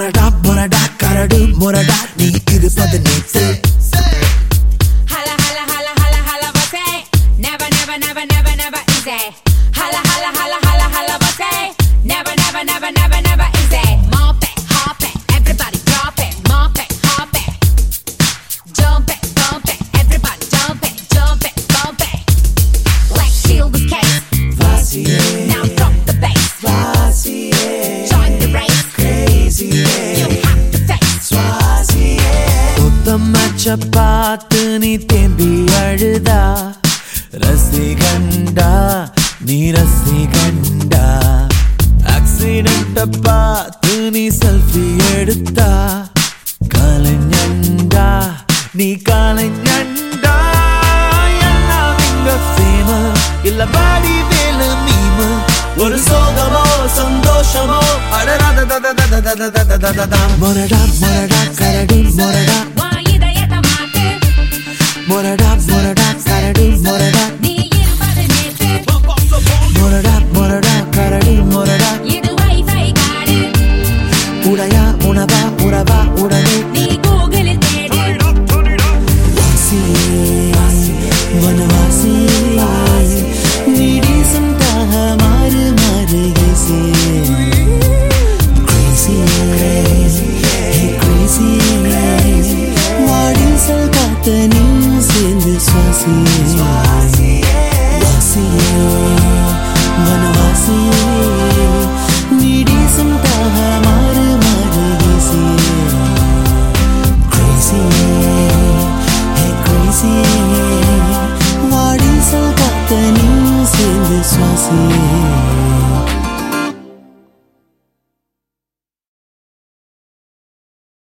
மொரடா மொரடா கரடு மொரடா நீ இருப்பது நேற்று Holla, holla, holla, holla, holla, what's it? Never, never, never, never, never easy. Holla, holla, holla, holla, holla, what's it? Never, never, never, never, never easy. Mop it, hop it, everybody drop it. Mop it, hop it. Jump it, bump it, everybody jump it, jump it, bump it. Black shield with case. Now drop the bass. Join the race. You have to face. புத்தமச்ச பார்த்து நீ தேம்பி அழுதா ரசிகண்டா நீ ரசிகண்டா ஆக்சிடென்ட பார்த்து நீ selfie எடுத்தா கலைஞண்டா நீ கலைஞண்டா எல்லாம் இங்க ஃபேம இல்ல பாடி வேலு மீம ஒரு சோகமோ சந்தோஷமோ மொரடா மொரடா கரடி மொரடா உன் இதயத்தை மாத்து. மொரடா மொரடா கரடி மொரடா நீ இருப்பது நேற்று. மொரடா மொரடா கரடி மொரடா இது வைஃபை காடு. உடையா உணவா உறவா உடனே நீ கூகுளில் தேடு. வனவாசி நீ டீசெண்டாக மாறு மாறு easy. Crazy, hey crazy. வாடிசல் காத்த நீயும் சேர்ந்து சுவாசி வாசியே, வனவாசியே, நீ டீசெண்டாக மாறு மாறு easy. crazy, hey crazy. வாடிசல் காத்த நீயும் சேர்ந்து சுவாசி